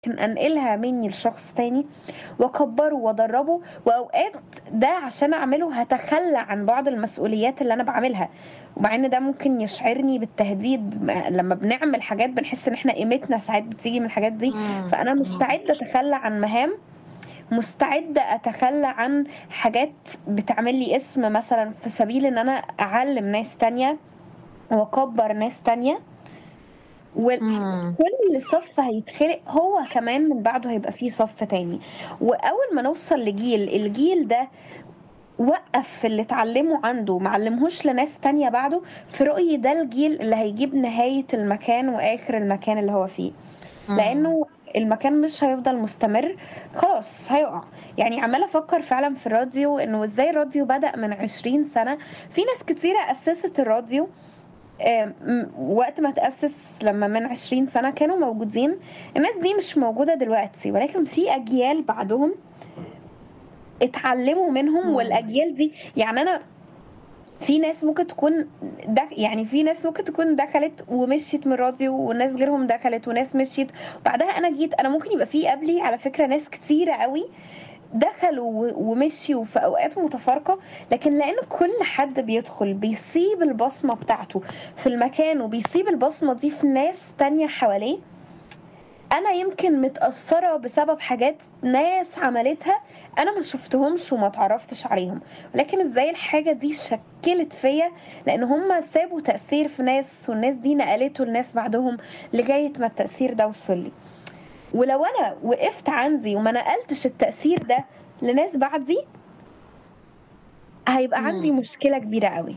أنقلها مني لشخص تاني وأكبره وأدربه وأوقات ده عشان أعمله هتخلى عن بعض المسؤوليات اللي أنا بعملها ومع إن ده ممكن يشعرني بالتهديد لما بنعمل حاجات بنحس إن إحنا قيمتنا ساعات بتيجي من الحاجات دي إمم، فأنا إمم. مستعدة أتخلى عن مهام مستعدة أتخلى عن حاجات بتعمل لي اسم مثلا في سبيل إن أنا أعلم ناس تانية وأكبر ناس تانية وكل إمم. صف هيتخلق هو كمان من بعده هيبقى فيه صف تاني وأول ما نوصل لجيل الجيل ده وقف في اللي اتعلمه عنده معلمهوش لناس تانية بعده في رؤيي ده الجيل اللي هيجيب نهاية المكان وآخر المكان اللي هو فيه إمم. لأنه المكان مش هيفضل مستمر خلاص هيقع يعني عمالة أفكر فعلا في الراديو إنه إزاي الراديو بدأ من عشرين سنة في ناس كتيرة أسست الراديو آم، م- وقت ما تأسس لما من عشرين سنة كانوا موجودين الناس دي مش موجودة دلوقتي ولكن في أجيال بعدهم اتعلموا منهم إمم. والأجيال دي يعني أنا في ناس ممكن تكون دخ... يعني في ناس ممكن تكون دخلت ومشيت من الراديو وناس غيرهم دخلت وناس مشيت وبعدها انا جيت انا ممكن يبقى في قبلي على فكره ناس كتيره قوي دخلوا و- ومشيوا في اوقات متفارقه لكن لان كل حد بيدخل بيسيب البصمه بتاعته في المكان وبيسيب البصمه دي في ناس تانية حواليه انا يمكن متاثره بسبب حاجات ناس عملتها انا ما شفتهمش وما تعرفتش عليهم ولكن ازاي الحاجه دي شكلت فيا لان هم سابوا تاثير في ناس والناس دي نقلته لناس بعدهم لغايه ما التاثير ده وصل لي ولو انا وقفت عندي وما نقلتش التاثير ده لناس بعدي هيبقى عندي إمم. مشكله كبيره قوي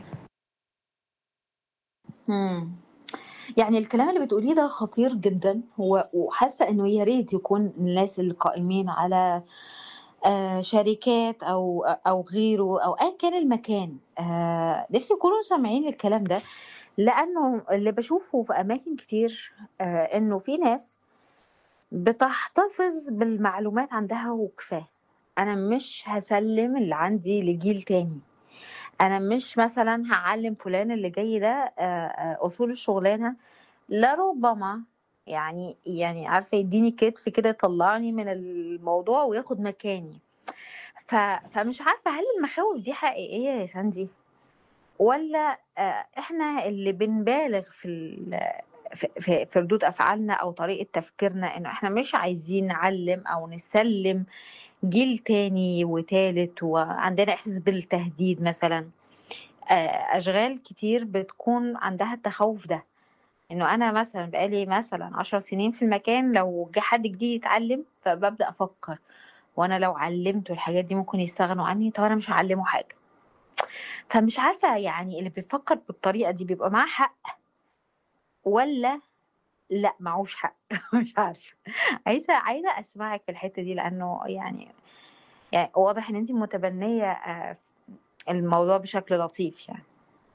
إمم. يعني الكلام اللي بتقوليه ده خطير جدًا و وحاسة إنه يا ريت يكون الناس اللي قائمين على آآ شركات أو أو غيره أو أيًا كان المكان آآ نفسي يكونوا سامعين الكلام ده، لأنه اللي باشوفه في أماكن كتير آآ إنه في ناس بتحتفظ بالمعلومات عندها وكفاية، أنا مش هاسلِّم اللي عندي لجيل تاني، أنا مش مثلًا هاعلِّم فلان اللي جاي ده آآ أصول الشغلانة، لربما يعني يعني عارفة يدّيني كتف كده يطلّعني من الموضوع وياخد مكاني. ف فمش عارفة هل المخاوف دي حقيقية يا ساندي والّا آآ إحنا اللي بنبالغ في ال في في في ردود أفعالنا أو طريقة تفكيرنا إنه إحنا مش عايزين نعلِّم أو نسلِّم جيل تاني وتالت وعندنا إحساس بالتهديد مثلًا. آآ أشغال كتير بتكون عندها التخوُّف ده، إنه أنا مثلًا بقى لي مثلًا 10 سنين في المكان لو جه حد جديد يتعلِّم، فبابدأ أفكّر هو أنا لو علِّمته الحاجات دي ممكن يستغنوا عني، طَب أنا مش هاعلِّمه حاجة. فمش عارفة يعني اللي بيفكّر بالطريقة دي بيبقى معاه حق والّا لأ معهوش حق مش عارفة. عايزة عايزة أسمعِك في الحتّة دي لإنه يعني يعني واضح إن أنتِ متبنية آآ الموضوع بشكل لطيف يعني.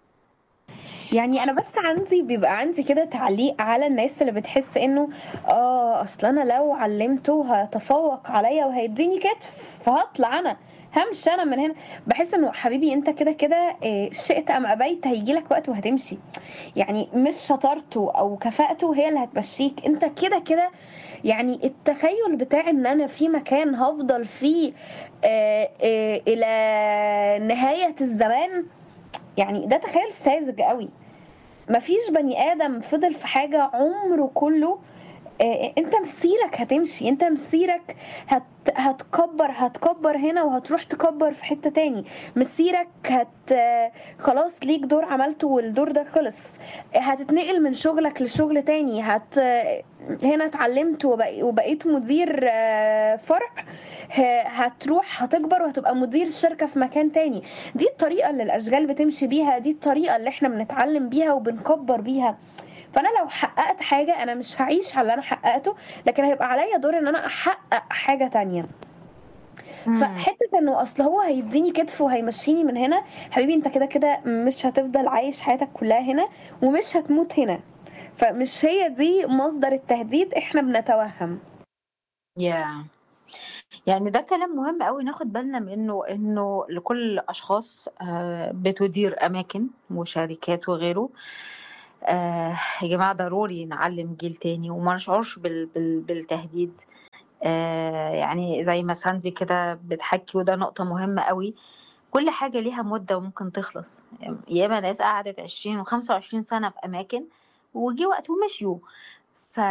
يعني أنا بس عندي بيبقى عندي كده تعليق على الناس اللي بتحس إنه آه أصل أنا لو علِّمته هيتفوّق عليَّ وهيدّيني كتف، فهاطلع أنا، هامشي أنا من هنا. باحس إنه حبيبي أنت كده، كده آآ شئت أم أبيت هييجي لك وقت وهتمشي. يعني مش شطارته أو كفاءته هي اللي هتمشّيك، أنت كده، كده يعني التخيُّل بتاع إن أنا في مكان هافضل فيه آآ آآ إلى نهاية الزمان، يعني ده تخيُّل ساذج أوي. ما فيش بني آدم فضل في حاجة عمره كُلّه آآ أنت مسيرك هتمشي، أنت مسيرك هت هتكبّر هتكبّر هنا وهتروح تكبّر في حتّة تاني، مسيرك هت خلاص ليك دور عملته والدور ده خلص، هتتنقل من شغلك لشغل تاني، هت هنا اتعلِّمت وب وبقيت مدير فرع، ه هتروح هتكبر وهتبقى مدير شركة في مكان تاني. دي الطريقة اللي الأشغال بتمشي بيها، دي الطريقة اللي إحنا بنتعلِّم بيها وبنكبّر بيها. فأنا لو حقّقت حاجة أنا مش هاعيش على اللي أنا حقّقته، لكن هيبقى عليّا دور إن أنا أحقق حاجة تانية. إمم. فحتّة إنه أصل هو هيدّيني كتف وهيمشّيني من هنا، حبيبي أنت كده، كده مش هتفضل عايش حياتك كلّها هنا ومش هتموت هنا. فمش هي دي مصدر التهديد، إحنا بنتوهّم. ياه! يعني ده كلام مهم أوي ناخد بالنا منه، إنه لكل الأشخاص آآ بتدير أماكن وشركات وغيره، آه يا جماعة ضروري نعلم جيل تاني وما نشعرش بال بال بالتهديد آه يعني زي ما ساندي كده بتحكي وده نقطة مهمة قوي كل حاجة ليها مدة وممكن تخلص ياما ناس قعدت عشرين وخمسة وعشرين سنة في أماكن وجي وقت ومشيوا ف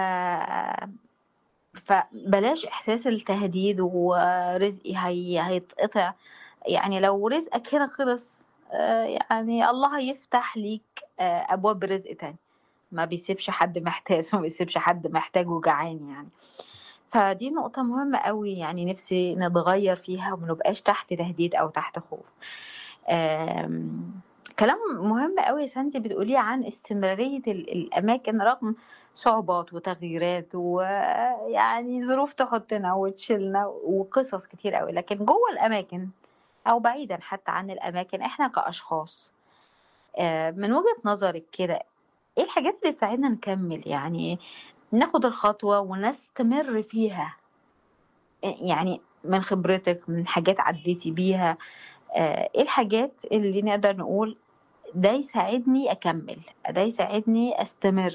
فبلاش إحساس التهديد ورزقي هي... هيتقطع يعني لو رزقك هنا خلص آه، يعني الله هيفتح ليك آه، أبواب رزق تاني ما بيسيبش حد محتاج ما بيسيبش حد محتاج وجعان يعني فدي نقطة مهمة قوي يعني نفسي نتغير فيها وما نبقاش تحت تهديد أو تحت خوف آم، كلام مهم قوي يا ساندي بتقوليه عن استمرارية ال- الأماكن رغم صعوبات وتغييرات ويعني ظروف تحطنا وتشيلنا وقصص كتير قوي لكن جوه الأماكن أو بعيدا حتى عن الأماكن إحنا كأشخاص آه، من وجهة نظرك كده إيه الحاجات اللي تساعدنا نكمل يعني ناخد الخطوة ونستمر فيها يعني من خبرتك من حاجات عديتي بيها آه، ايه الحاجات اللي نقدر نقول ده يساعدني اكمل ده يساعدني استمر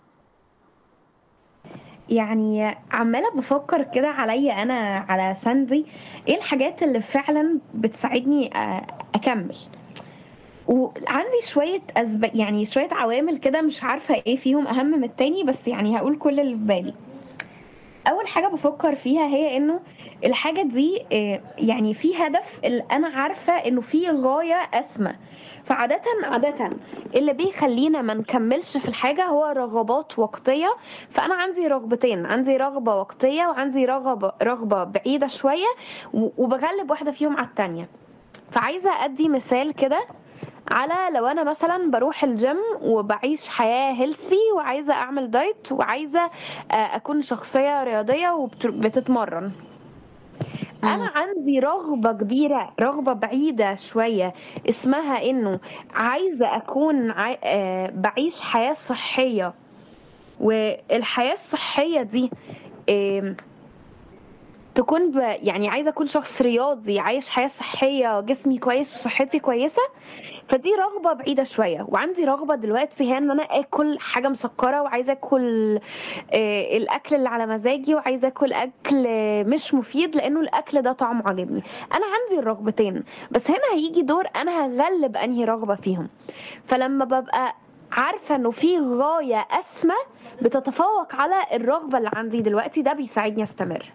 يعني عمالة بفكر كده عليا أنا على ساندي إيه الحاجات اللي فعلا بتساعدني أ- أكمل وعندي شوية أسباب يعني شوية عوامل كده مش عارفة إيه فيهم أهم من التاني بس يعني هقول كل اللي في بالي اول حاجه بفكر فيها هي انه الحاجه دي آه، يعني في هدف اللي انا عارفه انه في غايه اسمى فعاده عاده اللي بيخلينا ما نكملش في الحاجه هو رغبات وقتيه فانا عندي رغبتين عندي رغبه وقتيه وعندي رغبه رغبه بعيده شويه و- وبغلب واحده فيهم على التانيه فعايزه ادي مثال كده على لو انا مثلا بروح الجيم وبعيش حياه هيلثي وعايزه اعمل دايت وعايزه آه، اكون شخصيه رياضيه وبتتمرن انا مم. عندي رغبه كبيره رغبه بعيده شويه اسمها انه عايزه اكون عاي... آه، بعيش حياه صحيه والحياه الصحيه دي آم، تكون ب... يعني عايزه اكون شخص رياضي عايش حياه صحيه جسمي كويس وصحتي كويسه فدي رغبه بعيده شويه وعندي رغبه دلوقتي هي ان انا اكل حاجه مسكره وعايزه اكل آه، الاكل اللي على مزاجي وعايزه اكل اكل آه، مش مفيد لانه الاكل ده طعمه عاجبني انا عندي الرغبتين بس هنا هيجي دور انا هغلب انهي رغبه فيهم فلما ببقى عارفه انه في غايه اسمى بتتفوق على الرغبه اللي عندي دلوقتي ده بيساعدني استمر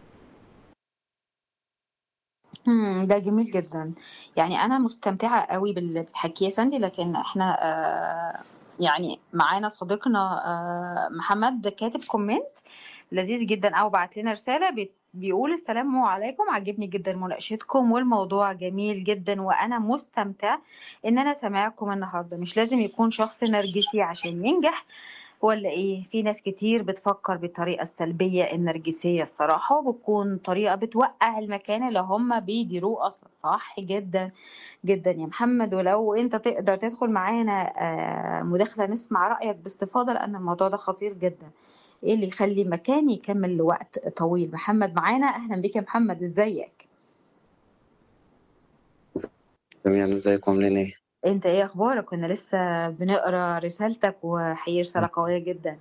مم، ده جميل جدا يعني انا مستمتعه قوي باللي بتحكيه يا ساندي لكن احنا آه يعني معانا صديقنا آه محمد كاتب كومنت لذيذ جدا او بعت لنا رساله بي- بيقول السلام عليكم عجبني جدا مناقشتكم والموضوع جميل جدا وانا مستمتع ان انا سامعكم النهارده مش لازم يكون شخص نرجسي عشان ينجح ولا ايه في ناس كتير بتفكر بالطريقة السلبية النرجسية الصراحة وبتكون طريقة بتوقع المكان اللي هم بيديروه اصلا صح جدا جدا يا محمد ولو انت تقدر تدخل معانا آه، مداخلة نسمع رأيك باستفاضة لان الموضوع ده خطير جدا ايه اللي يخلي مكان يكمل لوقت طويل محمد معانا اهلا بك يا محمد ازيك تمام ازيكم عاملين ايه؟ انت ايه اخبارك كنا لسه بنقرا رسالتك وحقيقي رسالة قوية جدا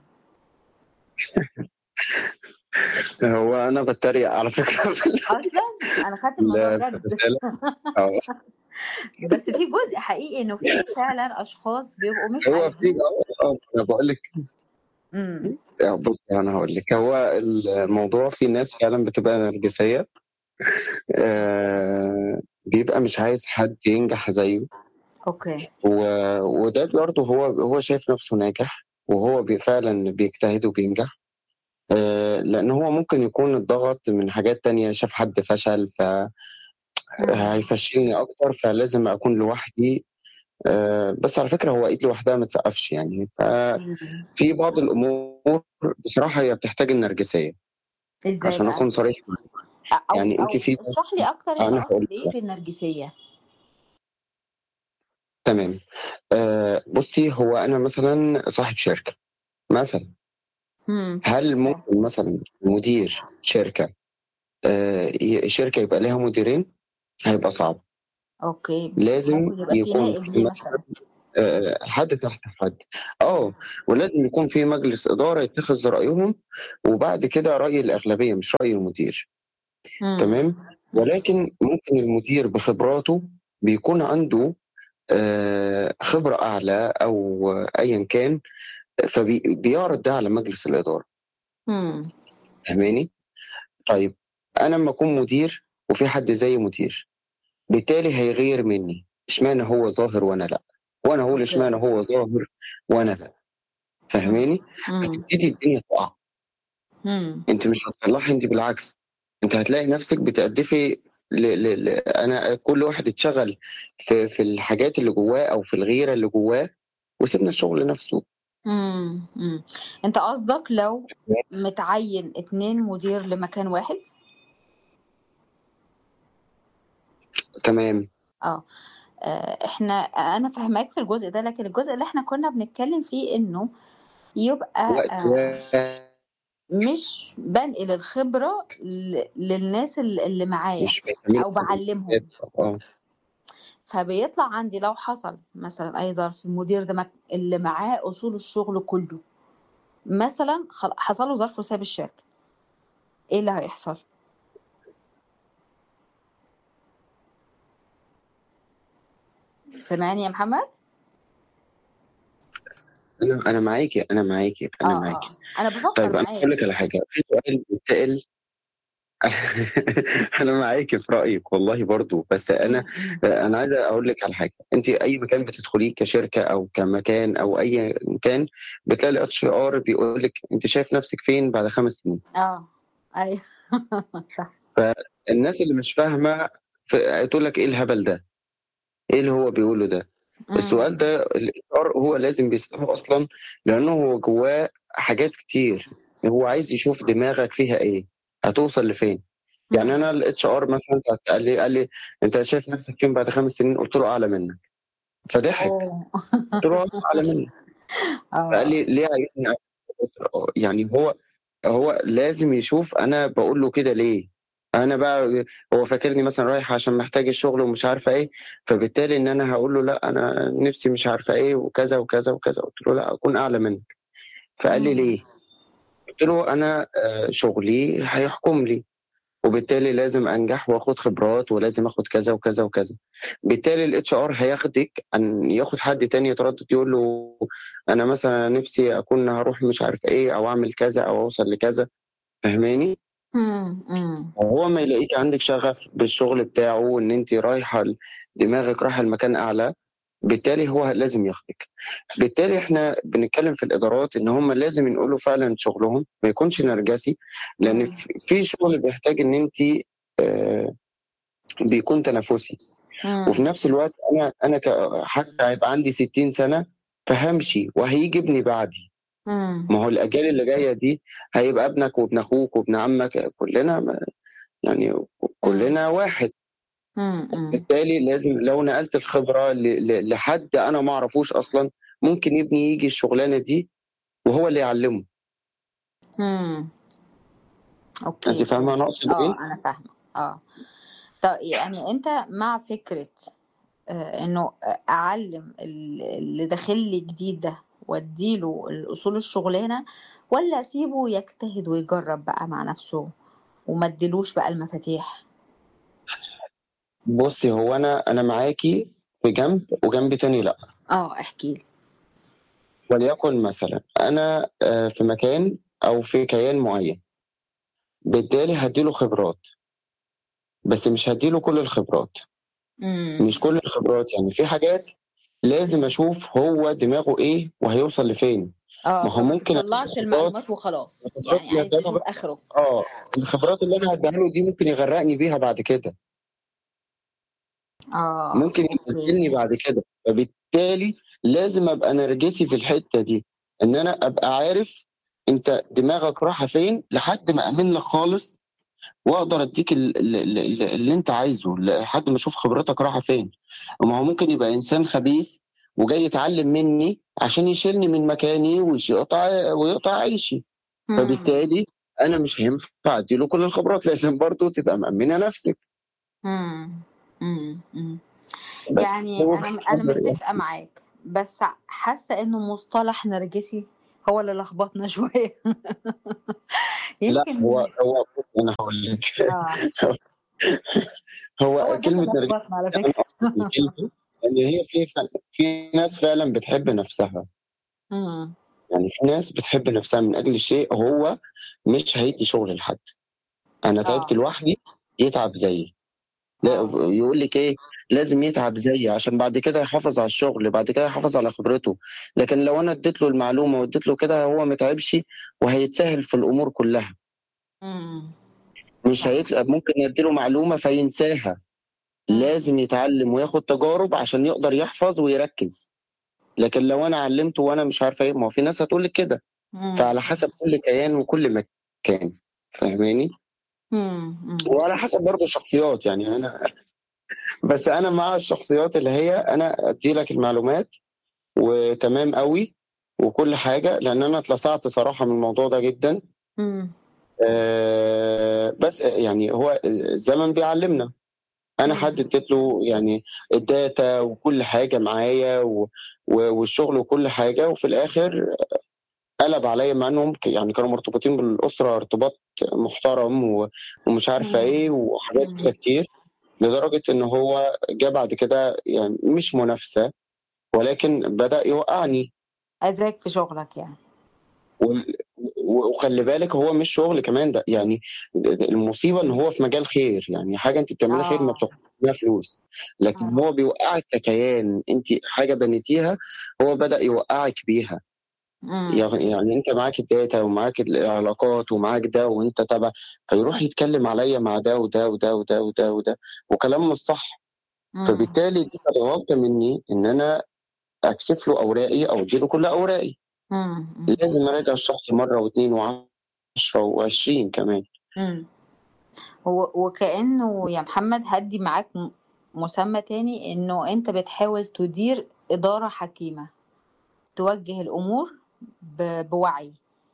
هو انا بتريق على فكره في ال- اصلا انا خدت الموضوع في جد الرساله أو بس في جزء حقيقي انه في فعلا اشخاص بيبقوا مش هو في عايزين اه آه، انا بقول لك امم آه، بص انا هقول لك هو الموضوع في ناس فعلا بتبقى نرجسيه آه، بيبقى مش عايز حد ينجح زيه اوكي و- وده برضه هو هو شايف نفسه ناجح وهو بي- فعلا بيجتهد وبينجح آه، لان هو ممكن يكون اتضغط من حاجات تانية شاف حد فشل مم. فهيفشلني اكتر فلازم اكون لوحدي آه، بس على فكرة هو ايد لوحدها ما تسقفش يعني ففي مم. بعض الامور بصراحة هي بتحتاج النرجسية ازاي عشان بقى اكون صريح معاك. او يعني انت او في اشرح لي اكتر انت انا قصد هقول ايه بالنرجسية تمام آه، بصي هو انا مثلا صاحب شركة مثلا امم هل ممكن مثلا مدير شركة آه، ي- شركة يبقى لها مديرين هيبقى صعب اوكي لازم ممكن يبقى في يكون نائب في ليه مثلا مثلا آه، حد تحت حد اه ولازم يكون في مجلس اداره يتخذ رايهم وبعد كده راي الاغلبيه مش راي المدير مم. تمام ولكن ممكن المدير بخبراته بيكون عنده آه، خبره اعلى او ايا كان فبيعرض ده على مجلس الاداره مم. فاهماني طيب انا لما اكون مدير وفي حد زي مدير بالتالي هيغير مني اشمعنى هو ظاهر وانا لا وانا اقول اشمعنى هو ظاهر وانا لا فاهماني مم. هتبتدي الدنيا تقع مم. انت مش هتصلحي انت بالعكس انت هتلاقي نفسك بتأدفي ل... ل... ل... انا كل واحد اتشغل في في الحاجات اللي جواه او في الغيره اللي جواه وسيبنا الشغل نفسه مم. مم. انت قصدك لو متعين اتنين مدير لمكان واحد تمام اه آه، احنا انا فاهماك في الجزء ده لكن الجزء اللي احنا كنا بنتكلم فيه انه يبقى وقت آه، واحد مش بنقل الخبرة ل- للناس اللي اللي معايا مش بيتعمل او بعلمهم اه فبيطلع عندي لو حصل مثلا اي ظرف المدير ده مك- اللي معاه اصول الشغل كله مثلا خل- حصل له ظرف وساب الشركة ايه اللي هيحصل سامعني يا محمد انا انا معاكي انا معاكي انا اه معاكي اه انا بفكر طيب انا معاك اقول لك على حاجه في سؤال بيتسال انا معاكي في رايك والله برضو بس انا مم. انا عايز اقول لك على حاجه انت اي مكان بتدخليه كشركه او كمكان او اي مكان بتلاقي الاتش ار بيقول لك انت شايف نفسك فين بعد خمس سنين اه ايوه صح الناس اللي مش فاهمه ف- تقول لك ايه الهبل ده ايه اللي هو بيقوله ده مم. السؤال ده الاتش ار هو لازم بيساله اصلا لانه هو جواه حاجات كتير هو عايز يشوف دماغك فيها ايه هتوصل لفين يعني مم. انا الاتش ار مثلا ساعة قال لي قال لي انت شايف نفسك فين بعد خمس سنين قلت له اعلى منك فضحك أوه. قلت له أنا اعلى منك فقال اه لي ليه عايزني أعلى؟ قلت له آه. يعني هو هو لازم يشوف انا بقول له كده ليه انا بقى هو فاكرني مثلا رايح عشان محتاج الشغل ومش عارفه ايه فبالتالي ان انا هقول له لا انا نفسي مش عارفه ايه وكذا وكذا وكذا قلت له لا اكون اعلى منك فقال لي مم. ليه قلت له انا آه، شغلي هيحكم لي وبالتالي لازم انجح واخد خبرات ولازم اخد كذا وكذا وكذا بالتالي الاتش ار هياخدك ان ياخد حد تاني يتردد يقول له انا مثلا نفسي اكون هروح مش عارف ايه او اعمل كذا او اوصل لكذا فاهماني مم. مم. وهو ما يلاقيك عندك شغف بالشغل بتاعه وان انت رايحه ل- دماغك رايحه لمكان اعلى بالتالي هو لازم ياخدك بالتالي احنا بنتكلم في الادارات ان هم لازم ينقلوا فعلا شغلهم ما يكونش نرجسي لان مم. في في شغل بيحتاج ان انت آه، بيكون تنافسي وفي مم. نفس الوقت انا انا ك- حتى هيبقى عندي 60 سنه فهمشي وهيجي ابني بعدي مم. ما هو الاجيال اللي جايه دي هيبقى ابنك وابن اخوك وابن عمك كلنا ما- يعني مم. كلنا واحد مم. مم. بالتالي لازم لو نقلت الخبره ل- ل- لحد انا ما اعرفوش اصلا ممكن ابني يجي الشغلانه دي وهو اللي يعلمه مم. انت اوكي فاهمه انا اقصد اه ايه؟ انا فاهمه اه طب يعني انت مع فكرة آه، انه اعلم ال- اللي داخل لي جديد ده واديله الاصول الشغلانه ولا اسيبه يجتهد ويجرب بقى مع نفسه وما اديلوش بقى المفاتيح بصي هو انا انا معاكي في جنب وجنب تاني لا اه احكي لي وليكن مثلا انا آه، في مكان او في كيان معين بالتالي هديله خبرات بس مش هديله كل الخبرات امم مش كل الخبرات يعني في حاجات لازم اشوف هو دماغه ايه وهيوصل لفين اه ما هو فما ممكن تطلعش أديله المعلومات وخلاص خبرات يعني عايز يا تشوف ترى اخره اه الخبرات اللي انا هديها له دي ممكن يغرقني بيها بعد كده اه ممكن اوكي ينزلني بعد كده فبالتالي لازم ابقى نرجسي في الحته دي ان انا ابقى عارف انت دماغك رايحه فين لحد ما امن لك خالص واقدر اديك ال- ال- ال- ال- اللي انت عايزه لحد ما اشوف خبرتك رايحه فين وما هو ممكن يبقى انسان خبيث وجاي يتعلم مني عشان يشيلني من مكاني ويقطع ويقطع عيشي امم فبالتالي انا مش هينفع اديله كل الخبرات لازم برضه تبقى مأمنه نفسك امم امم بس يعني هو انا انا نظري متفقه معاك بس حاسة إنه مصطلح نرجسي هو اللي لخبطنا شوية لا يمكن هو هو بص انا هقول لك اه هو هو ده كلمه اللي نرجسي لخبطنا على انا فكرة قصدي كلمه ان هي في ف- في ناس فعلا بتحب نفسها امم يعني في ناس بتحب نفسها من اجل شيء هو مش هيدي شغل لحد انا تعبت اه لوحدي يتعب زيي لا اه يقول لك ايه لازم يتعب زيي عشان بعد كده يحافظ على الشغل بعد كده يحافظ على خبرته لكن لو انا اديت له المعلومه واديت له كده هو ما تعبش وهيتسهل في الامور كلها امم مش صح هيكسب ممكن اديله معلومه فينساها امم لازم يتعلم وياخد تجارب عشان يقدر يحفظ ويركز لكن لو انا علمته وانا مش عارفه ايه ما هو في ناس هتقول لك كده امم فعلى حسب كل كيان وكل مكان فاهماني امم وعلى حسب برضه الشخصيات يعني انا بس انا مع الشخصيات اللي هي انا ادي لك المعلومات وتمام قوي وكل حاجه لان انا اتلسعت صراحه من الموضوع ده جدا امم آه، بس يعني هو الزمن بيعلمنا انا امم حد اديت له يعني الداتا وكل حاجه معايا و- و- والشغل وكل حاجه وفي الاخر قلب عليا مع انهم ك- يعني كانوا مرتبطين بالاسره ارتباط محترم و- ومش عارفه ايه وحاجات كده كتير لدرجه ان هو جه بعد كده يعني مش منافسه ولكن بدا يوقعني أذاك في شغلك يعني و- و- وخلي بالك هو مش شغل كمان ده يعني المصيبه ان هو في مجال خير يعني حاجه انت بتعملها خير ما اه بتاخدش منها فلوس لكن اه هو بيوقعك ككيان انت حاجه بنيتيها هو بدا يوقعك بيها امم يعني يعني انت معاك الداتا ومعاك العلاقات ومعاك ده وانت تبع فيروح يتكلم عليا مع ده وده وده وده وده وده وكلام مش صح امم فبالتالي دي كانت غلطه مني ان انا اكشف له اوراقي او اديله كل اوراقي امم لازم اراجع الشخص مره واثنين وعشرة وعشرين كمان امم و- وكأنه يا محمد هدي معاك م- مسمى تاني انه انت بتحاول تدير إدارة حكيمة توجه الأمور ب- بوعي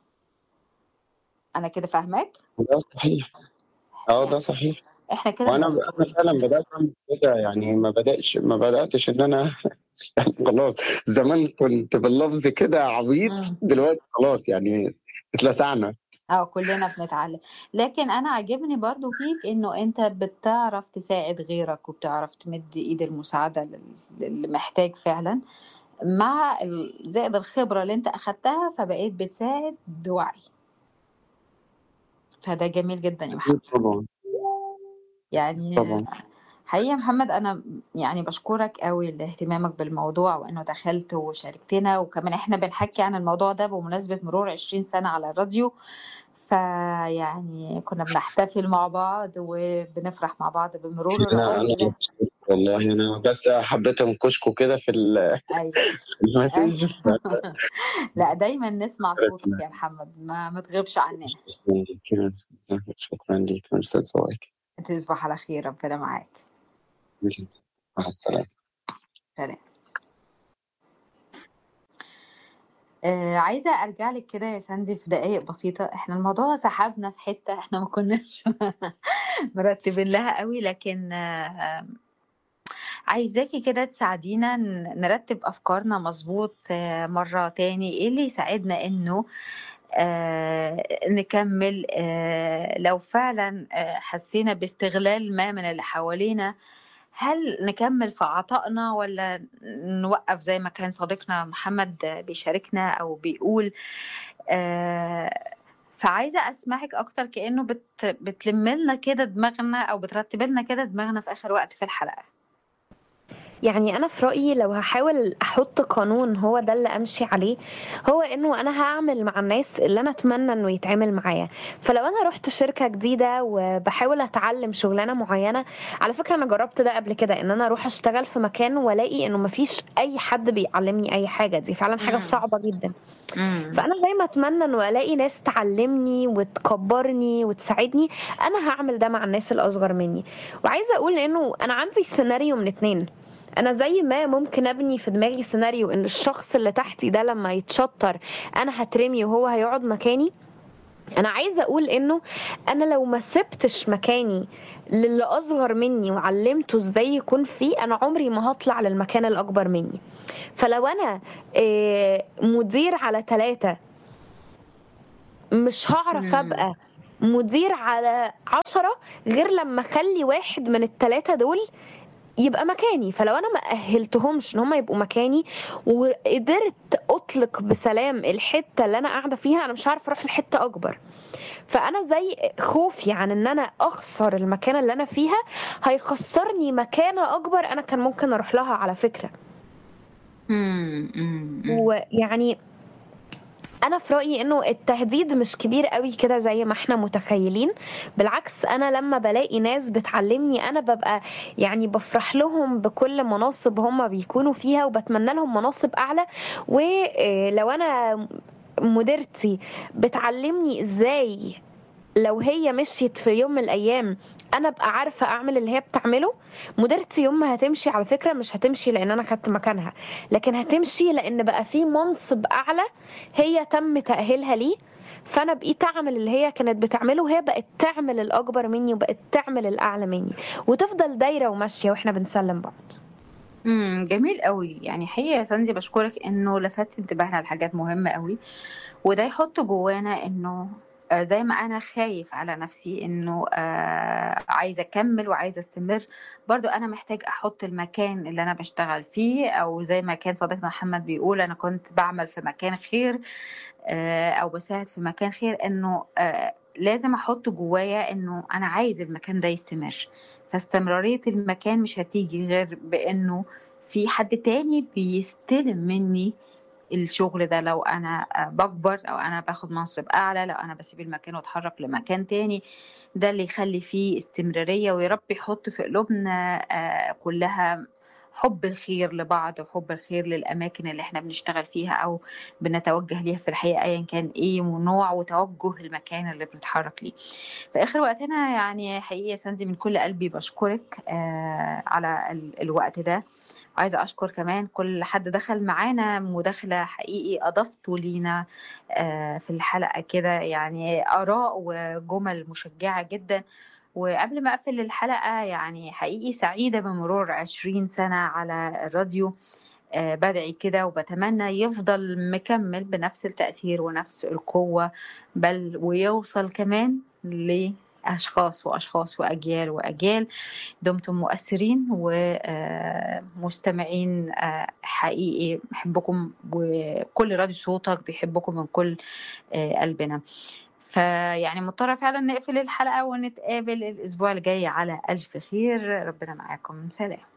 أنا كده فاهماك ده صحيح اه ده يعني صحيح احنا كده وانا انا مسؤولين فعلا بدات اعمل كده يعني ما بداتش ما بداتش ان انا يعني خلاص زمان كنت باللفظ كده عبيط امم دلوقتي خلاص يعني اتلسعنا اه كلنا بنتعلم لكن انا عاجبني برضو فيك انه انت بتعرف تساعد غيرك وبتعرف تمد ايد المساعدة لل- للي محتاج فعلا مع ال- زائد الخبرة اللي انت اخدتها فبقيت بتساعد بوعي فده جميل جدا يا محمد أكيد طبعا يعني طبعا حقيقة يا محمد أنا يعني بشكرك قوي لاهتمامك بالموضوع وإنه دخلت وشاركتنا وكمان إحنا بنحكي عن الموضوع ده بمناسبة مرور 20 سنة على الراديو فيعني كنا بنحتفل مع بعض وبنفرح مع بعض بمرور انا الراديو انا ده مبسوط والله انا بس حبيت انكشكوا كده في ال- أيوة في المسج أيوة لا دايما نسمع صوتك يا محمد ما ما تغيبش عننا شكرا ليك يا استاذ زواك تصبح على خير ربنا معاك مع السلامه سلام آه عايزة أرجع لك كده يا ساندي في دقايق بسيطة احنا الموضوع سحبنا في حتة احنا ما كناش مرتبين لها قوي لكن آه عايزاكي كده تساعدينا ن- نرتب أفكارنا مظبوط آه مرة تاني ايه اللي يساعدنا انه آه نكمل آه لو فعلا آه حسينا باستغلال ما من اللي حوالينا هل نكمل في عطائنا ولا نوقف زي ما كان صديقنا محمد بيشاركنا أو بيقول آه فعايزة أسمعك أكتر كأنه بت بتلم لنا كده دماغنا أو بترتب لنا كده دماغنا في آخر وقت في الحلقة يعني انا في رايي لو هحاول احط قانون هو ده اللي امشي عليه هو انه انا هعمل مع الناس اللي انا اتمنى انه يتعامل معايا فلو انا رحت شركه جديده وبحاول اتعلم شغلانه معينه على فكره انا جربت ده قبل كده ان انا اروح اشتغل في مكان والاقي انه مفيش اي حد بيعلمني اي حاجه دي فعلا حاجه مم. صعبه جدا مم. فانا زي ما اتمنى انه الاقي ناس تعلمني وتكبرني وتساعدني انا هعمل ده مع الناس الاصغر مني وعايزه اقول انه انا عندي سيناريو من اتنين انا زي ما ممكن ابني في دماغي سيناريو ان الشخص اللي تحتي ده لما يتشطر انا هترمي وهو هيقعد مكاني انا عايزه اقول انه انا لو ما سبتش مكاني للي اصغر مني وعلمته ازاي يكون فيه انا عمري ما هطلع للمكان الاكبر مني فلو انا آه، مدير على ثلاثة مش هعرف مم. ابقى مدير على عشرة غير لما اخلي واحد من الثلاثة دول يبقى مكاني فلو انا ما اهلتهمش ان هم يبقوا مكاني وقدرت اطلق بسلام الحته اللي انا قاعده فيها انا مش عارفه اروح لحته اكبر فانا زي خوفي عن ان انا اخسر المكانه اللي انا فيها هيخسرني مكانه اكبر انا كان ممكن اروح لها على فكره مم. مم. مم. ويعني انا في رايي انه التهديد مش كبير قوي كده زي ما احنا متخيلين بالعكس انا لما بلاقي ناس بتعلمني انا ببقى يعني بفرح لهم بكل مناصب هم بيكونوا فيها وبتمنى لهم مناصب اعلى ولو انا مديرتي بتعلمني ازاي لو هي مشيت في يوم من الايام انا ابقى عارفه اعمل اللي هي بتعمله مديرتي يوم ما هتمشي على فكره مش هتمشي لان انا خدت مكانها لكن هتمشي لان بقى في منصب اعلى هي تم تاهيلها ليه فانا بقيت اعمل اللي هي كانت بتعمله وهي بقت تعمل الاكبر مني وبقت تعمل الاعلى مني وتفضل دايره وماشيه واحنا بنسلم بعض امم جميل قوي يعني حقيقة يا ساندي بشكرك انه لفتت انتباهنا لحاجات مهمة قوي وده يحط جوانا انه آه، زي ما انا خايف على نفسي انه آه، عايزة اكمل وعايزة استمر برضو انا محتاج احط المكان اللي انا بشتغل فيه او زي ما كان صديقنا محمد بيقول انا كنت بعمل في مكان خير آه، او بساعد في مكان خير انه آه، لازم احط جوايا انه انا عايز المكان ده يستمر فاستمرارية المكان مش هتيجي غير بانه في حد تاني بيستلم مني الشغل ده لو انا آه، بكبر او انا باخد منصب اعلى لو انا بسيب المكان واتحرك لمكان تاني ده اللي يخلي فيه استمرارية ويا رب يحط في قلوبنا آه، كلها حب الخير لبعض وحب الخير للأماكن اللي احنا بنشتغل فيها أو بنتوجه ليها في الحقيقة أيا كان إيه ونوع وتوجه المكان اللي بنتحرك ليه في آخر وقتنا يعني حقيقة يا ساندي من كل قلبي بشكرك آه على ال- الوقت ده عايزة أشكر كمان كل حد دخل معانا مداخلة حقيقي أضفتوا لينا آه في الحلقة كده يعني آراء وجمل مشجعة جدا وقبل ما أقفل الحلقة يعني حقيقي سعيدة بمرور عشرين سنة على الراديو آه، بدعي كده وبتمنى يفضل مكمل بنفس التأثير ونفس القوة بل ويوصل كمان لأشخاص وأشخاص وأجيال وأجيال دمتم مؤثرين ومستمعين حقيقي بحبكم وكل راديو صوتك بيحبكم من كل آه، قلبنا فيعني مضطرة فعلا نقفل الحلقة ونتقابل الأسبوع الجاي على ألف خير ربنا معاكم سلام